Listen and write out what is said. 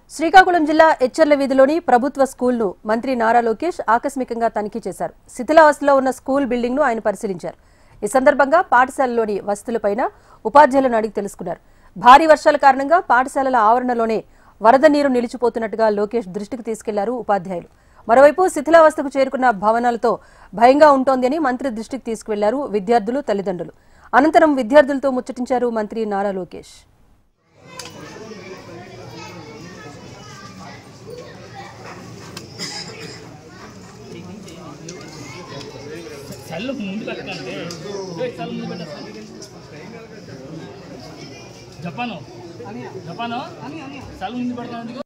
శ్రీకాకుళం జిల్లా ఎచ్చర్ల వీధిలోని ప్రభుత్వ స్కూల్ను మంత్రి నారా లోకేష్ ఆకస్మికంగా తనిఖీ చేశారు శిథిలావస్థలో ఉన్న స్కూల్ బిల్డింగ్ను ఆయన పరిశీలించారు ఈ సందర్భంగా పాఠశాలలోని వసతులపైన ఉపాధ్యాయులను అడిగి తెలుసుకున్నారు భారీ వర్షాల కారణంగా పాఠశాలల ఆవరణలోనే వరద నీరు నిలిచిపోతున్నట్టుగా లోకేష్ దృష్టికి తీసుకెళ్లారు ఉపాధ్యాయులు మరోవైపు శిథిలావస్థకు చేరుకున్న భవనాలతో భయంగా ఉంటోంది అని మంత్రి దృష్టికి తీసుకువెళ్లారు విద్యార్థులు తల్లిదండ్రులు అనంతరం విద్యార్థులతో ముచ్చటించారు మంత్రి నారా లోకేష్ చల్లు ముందు పెట్టకండి చల్లు ముందు పెట్ట జపాను జపాను చల్లు ముందు పెడతాను